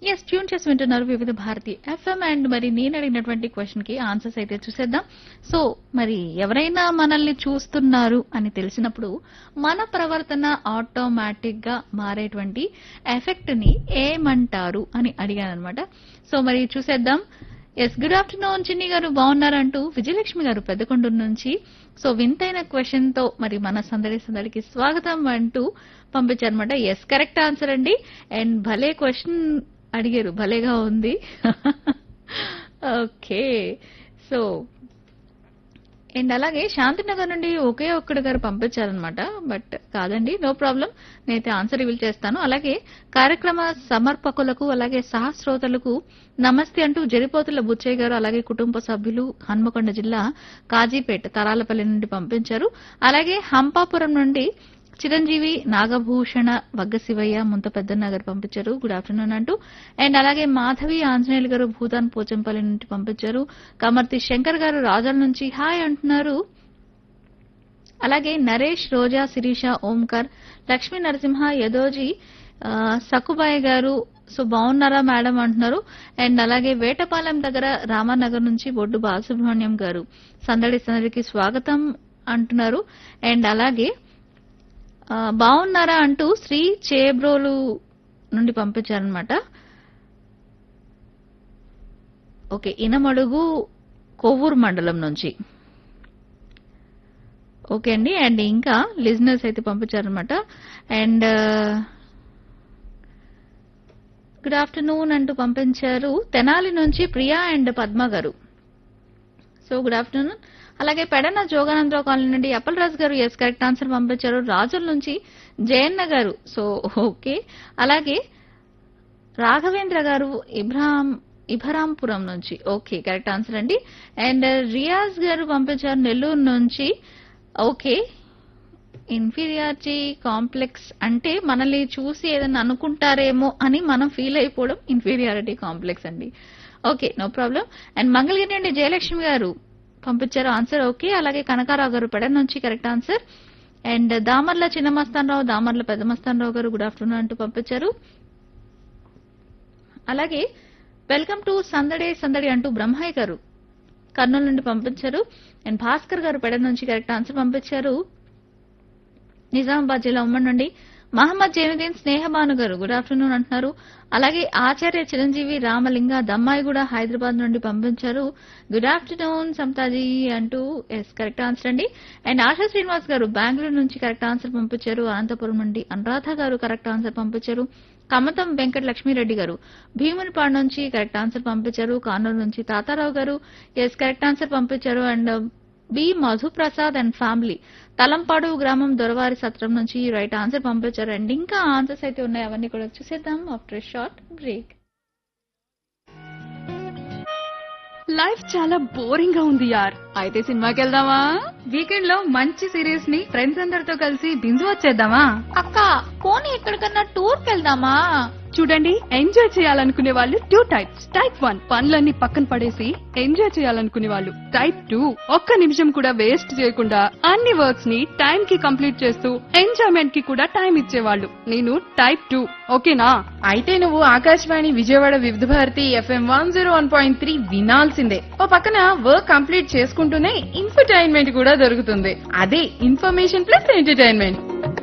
yes tune చేసి వింటున్నారు వివిధ భారతి ఎఫ్ఎం అండ్ మరి నేను అడిగినటువంటి క్వశ్చన్ కి ఆన్సర్స్ అయితే చూసేద్దాం సో మరి ఎవరైనా మనల్ని చూస్తున్నారు అని తెలిసినప్పుడు మన ప్రవర్తన ఆటోమేటిక్ గా మారేటువంటి ఎఫెక్ట్ ని ఏమంటారు అని అడిగాను అనమాట సో మరి చూసేద్దాం ఎస్ గుడ్ ఆఫ్టర్నూన్ చిన్ని గారు బాగున్నారంటూ విజయలక్ష్మి గారు పెద్దకొండూరు నుంచి సో వింతైన క్వశ్చన్ తో మరి మన సందడి సందడికి స్వాగతం అంటూ పంపించారనమాట ఎస్ కరెక్ట్ ఆన్సర్ అండి అండ్ భలే క్వశ్చన్ అడిగారు భలేగా ఉంది ఓకే సో అండ్ అలాగే శాంతినగర్ నుండి ఒకే ఒక్కడి గారు పంపించారనమాట బట్ కాదండి నో ప్రాబ్లం నేనైతే ఆన్సర్ రివీల్ చేస్తాను అలాగే కార్యక్రమ సమర్పకులకు అలాగే సహస్రోతలకు నమస్తే అంటూ జరిపోతుల బుచ్చయ్య గారు అలాగే కుటుంబ సభ్యులు హన్మకొండ జిల్లా కాజీపేట తరాలపల్లి నుండి పంపించారు అలాగే హంపాపురం నుండి చిరంజీవి నాగభూషణ వగ్గ శివయ్య ముంత పెద్దన్న గారు పంపించారు గుడ్ ఆఫ్టర్నూన్ అంటూ అండ్ అలాగే మాధవి ఆంజనేయులు గారు భూతాన్ పోచంపల్లి నుండి పంపించారు కమర్తి శంకర్ గారు రాజాల నుంచి హాయ్ అంటున్నారు అలాగే నరేష్ రోజా శిరీష ఓంకర్ లక్ష్మీ నరసింహ యదోజీ ఆ, సక్కుబాయి గారు సో బాగున్నారా మేడం అంటున్నారు అండ్ అలాగే వేటపాలెం దగ్గర రామానగర్ నుంచి బొడ్డు బాలసుబ్రహ్మణ్యం గారు సందడి సందడికి స్వాగతం అంటున్నారు అండ్ అలాగే ఆ, బాగున్నారా అంటూ శ్రీ చేబ్రోలు నుండి పంపించారనమాట ఓకే ఇనమడుగు కొవ్వూరు మండలం నుంచి ఓకే అండి అండ్ ఇంకా లిజినెస్ అయితే పంపించారనమాట అండ్ గుడ్ ఆఫ్టర్నూన్ అంటూ పంపించారు తెనాలి నుంచి ప్రియా అండ్ పద్మ గారు సో గుడ్ ఆఫ్టర్నూన్ అలాగే పెడన జోగానందరావు కాలనీ నుండి అప్పలరాజు గారు ఎస్ కరెక్ట్ ఆన్సర్ పంపించారు రాజుల నుంచి జయన్న గారు సో ఓకే అలాగే రాఘవేంద్ర గారు ఇబ్రాహాం ఇభరాంపురం నుంచి ఓకే కరెక్ట్ ఆన్సర్ అండి అండ్ రియాజ్ గారు పంపించారు నెల్లూరు నుంచి ఓకే ఇన్ఫీరియారిటీ కాంప్లెక్స్ అంటే మనల్ని చూసి ఏదైనా అనుకుంటారేమో అని మనం ఫీల్ అయిపోవడం ఇన్ఫీరియారిటీ కాంప్లెక్స్ అండి okay no problem and Mangalagiri నుండి జయలక్ష్మి గారు పంపించారు ఆన్సర్ ఓకే అలాగే కనకారావు గారు పెడ నుంచి కరెక్ట్ ఆన్సర్ అండ్ దామర్ల చిన్న మస్తానరావు దామర్ల పెద్ద మస్తానరావు గారు గుడ్ ఆఫ్టర్నూన్ అంటూ పంపించారు అలాగే వెల్కమ్ టు సందడే సందడి అంటూ బ్రహ్మయ్య గారు కర్నూలు నుండి పంపించారు అండ్ భాస్కర్ గారు పెడ నుంచి కరెక్ట్ ఆన్సర్ పంపించారు నిజామాబాద్ జిల్లా ఉమ్మడి నుండి మహమ్మద్ జైనుద్దీన్ స్నేహబాను గారు గుడ్ ఆఫ్టర్నూన్ అంటున్నారు అలాగే ఆచార్య చిరంజీవి రామలింగ దమ్మాయి కూడా హైదరాబాద్ నుండి పంపించారు గుడ్ ఆఫ్టర్నూన్ సమతాజీ అంటూ ఎస్ కరెక్ట్ ఆన్సర్ అండి అండ్ ఆశా శ్రీనివాస్ గారు బెంగళూరు నుంచి కరెక్ట్ ఆన్సర్ పంపించారు అనంతపురం నుండి అనురాధ గారు కరెక్ట్ ఆన్సర్ పంపించారు కమతం వెంకట లక్ష్మీరెడ్డి గారు భీమునిపాడు నుంచి కరెక్ట్ ఆన్సర్ పంపించారు కానూరు నుంచి తాతారావు గారు ఎస్ కరెక్ట్ ఆన్సర్ పంపించారు and B Madhuprasad and family Talampadu గ్రామం దొరవారి సత్రం నుంచి రైట్ ఆన్సర్ పంపించారు అండ్ ఇంకా ఆన్సర్స్ అయితే ఉన్నాయి అవన్నీ కూడా చూసేద్దాం ఆఫ్టర్ షార్ట్ బ్రేక్ లైఫ్ చాలా బోరింగ్ గా ఉంది యార్ అయితే సినిమాకి వెళ్దామా వీకెండ్ లో మంచి సిరీస్ ని ఫ్రెండ్స్ అందరితో కలిసి బింజు వచ్చేద్దామా అక్క పోనీ ఎక్కడికన్నా టూర్ వెళ్దామా చూడండి ఎంజాయ్ చేయాలనుకునే వాళ్ళు టూ టైప్స్ టైప్ వన్ పనులన్నీ పక్కన పడేసి ఎంజాయ్ చేయాలనుకునే వాళ్ళు టైప్ టూ ఒక్క నిమిషం కూడా వేస్ట్ చేయకుండా అన్ని వర్క్స్ ని టైం కి కంప్లీట్ చేస్తూ ఎంజాయ్మెంట్ కి కూడా టైం ఇచ్చేవాళ్ళు నేను టైప్ టూ ఓకేనా అయితే నువ్వు Akashvani Vijayawada Vividh Bharati FM one zero one point three వినాల్సిందే ఓ పక్కన వర్క్ కంప్లీట్ చేసుకుంటూనే ఇన్ఫర్టైన్మెంట్ కూడా దొరుకుతుంది అదే ఇన్ఫర్మేషన్ ప్లస్ ఎంటర్టైన్మెంట్